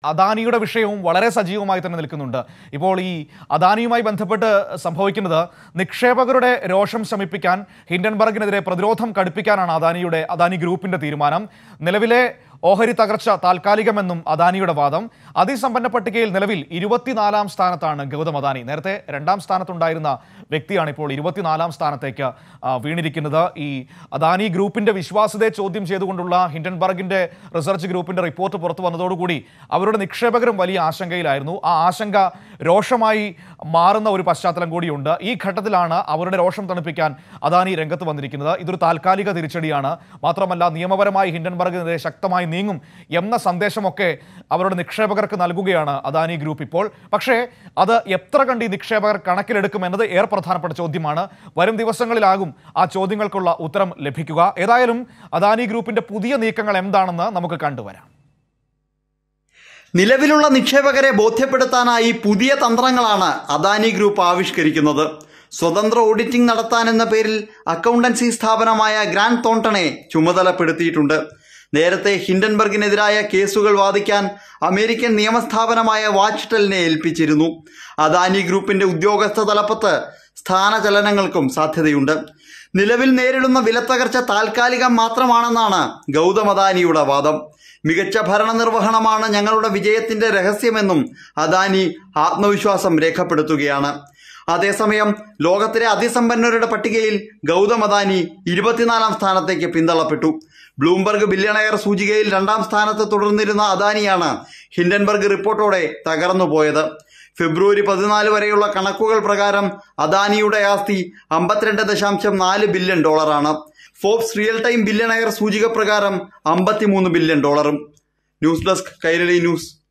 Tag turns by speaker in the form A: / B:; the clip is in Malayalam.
A: അദാനിയുടെ വിഷയവും വളരെ സജീവമായി തന്നെ നിൽക്കുന്നുണ്ട് ഇപ്പോൾ ഈ അദാനിയുമായി ബന്ധപ്പെട്ട് സംഭവിക്കുന്നത് നിക്ഷേപകരുടെ രോഷം ശമിപ്പിക്കാൻ ഹിൻഡൻബർഗിനെതിരെ പ്രതിരോധം കടുപ്പിക്കാനാണ് അദാനിയുടെ അദാനി ഗ്രൂപ്പിന്റെ തീരുമാനം നിലവിലെ ഓഹരി തകർച്ച താൽക്കാലികമെന്നും അദാനിയുടെ വാദം അതിസമ്പന്ന പട്ടികയിൽ നിലവിൽ ഇരുപത്തിനാലാം സ്ഥാനത്താണ് ഗൗതം അദാനി നേരത്തെ രണ്ടാം സ്ഥാനത്തുണ്ടായിരുന്ന വ്യക്തിയാണ് ഇപ്പോൾ ഇരുപത്തിനാലാം സ്ഥാനത്തേക്ക് ആ, വീണിരിക്കുന്നത് ഈ അദാനി ഗ്രൂപ്പിന്റെ വിശ്വാസ്യതയെ ചോദ്യം ചെയ്തുകൊണ്ടുള്ള ഹിൻഡൻബർഗിന്റെ റിസർച്ച് ഗ്രൂപ്പിന്റെ റിപ്പോർട്ട് പുറത്തു വന്നതോടുകൂടി അവരുടെ നിക്ഷേപകരും വലിയ ആശങ്കയിലായിരുന്നു ആ ആശങ്ക രോഷമായി മാറുന്ന ഒരു പശ്ചാത്തലം കൂടിയുണ്ട് ഈ ഘട്ടത്തിലാണ് അവരുടെ രോഷം തണുപ്പിക്കാൻ അദാനി രംഗത്ത് വന്നിരിക്കുന്നത് ഇതൊരു താൽക്കാലിക തിരിച്ചടിയാണ് മാത്രമല്ല നിയമപരമായി ഹിൻഡൻബർഗിനെതിരെ ശക്തമായി നീങ്ങും എന്ന സന്ദേശമൊക്കെ അവരുടെ നിക്ഷേപകർക്ക് നൽകുകയാണ് അദാനി ഗ്രൂപ്പ് ഇപ്പോൾ പക്ഷേ അത് എത്ര കണ്ട് ഈ നിക്ഷേപകർ കണക്കിലെടുക്കും എന്നത് ഏറെ പ്രധാനപ്പെട്ട ചോദ്യമാണ് വരും ദിവസങ്ങളിലാകും ആ ചോദ്യങ്ങൾക്കുള്ള ഉത്തരം ലഭിക്കുക ഏതായാലും അദാനി ഗ്രൂപ്പിന്റെ പുതിയ നീക്കങ്ങൾ എന്താണെന്ന് നമുക്ക് കണ്ടുവരാം
B: നിലവിലുള്ള നിക്ഷേപകരെ ബോധ്യപ്പെടുത്താനായി പുതിയ തന്ത്രങ്ങളാണ് അദാനി ഗ്രൂപ്പ് ആവിഷ്കരിക്കുന്നത് സ്വതന്ത്ര ഓഡിറ്റിംഗ് നടത്താനെന്ന പേരിൽ അക്കൗണ്ടൻസി സ്ഥാപനമായ ഗ്രാൻഡ് തോണ്ടണെ ചുമതലപ്പെടുത്തിയിട്ടുണ്ട് നേരത്തെ ഹിൻഡൻബർഗിനെതിരായ കേസുകൾ വാദിക്കാൻ അമേരിക്കൻ നിയമസ്ഥാപനമായ വാച്ച്ടെലിനെ ഏൽപ്പിച്ചിരുന്നു അദാനി ഗ്രൂപ്പിന്റെ ഉദ്യോഗസ്ഥ തലപ്പത്ത് സ്ഥാനചലനങ്ങൾക്കും സാധ്യതയുണ്ട് നിലവിൽ നേരിടുന്ന വിലത്തകർച്ച താൽക്കാലികം മാത്രമാണെന്നാണ് ഗൗതം അദാനിയുടെ വാദം മികച്ച ഭരണനിർവഹണമാണ് ഞങ്ങളുടെ വിജയത്തിന്റെ രഹസ്യമെന്നും അദാനി ആത്മവിശ്വാസം രേഖപ്പെടുത്തുകയാണ് അതേസമയം ലോകത്തിലെ അതിസമ്പന്നരുടെ പട്ടികയിൽ ഗൗതം അദാനി ഇരുപത്തിനാലാം സ്ഥാനത്തേക്ക് പിന്തള്ളപ്പെട്ടു ബ്ലൂംബർഗ് ബില്യണയർ സൂചികയിൽ രണ്ടാം സ്ഥാനത്ത് തുടർന്നിരുന്ന അദാനിയാണ് ഹിൻഡൻബർഗ് റിപ്പോർട്ടോടെ തകർന്നുപോയത് ഫെബ്രുവരി പതിനാല് വരെയുള്ള കണക്കുകൾ പ്രകാരം അദാനിയുടെ ആസ്തി അമ്പത്തിരണ്ട് ദശാംശം നാല് ബില്യൺ ഡോളറാണ് ഫോബ്സ് റിയൽ ടൈം ബില്യണയർ സൂചിക പ്രകാരം അമ്പത്തിമൂന്ന് ബില്യൺ ഡോളറും ന്യൂസ് ഡെസ്ക് കൈരളി ന്യൂസ്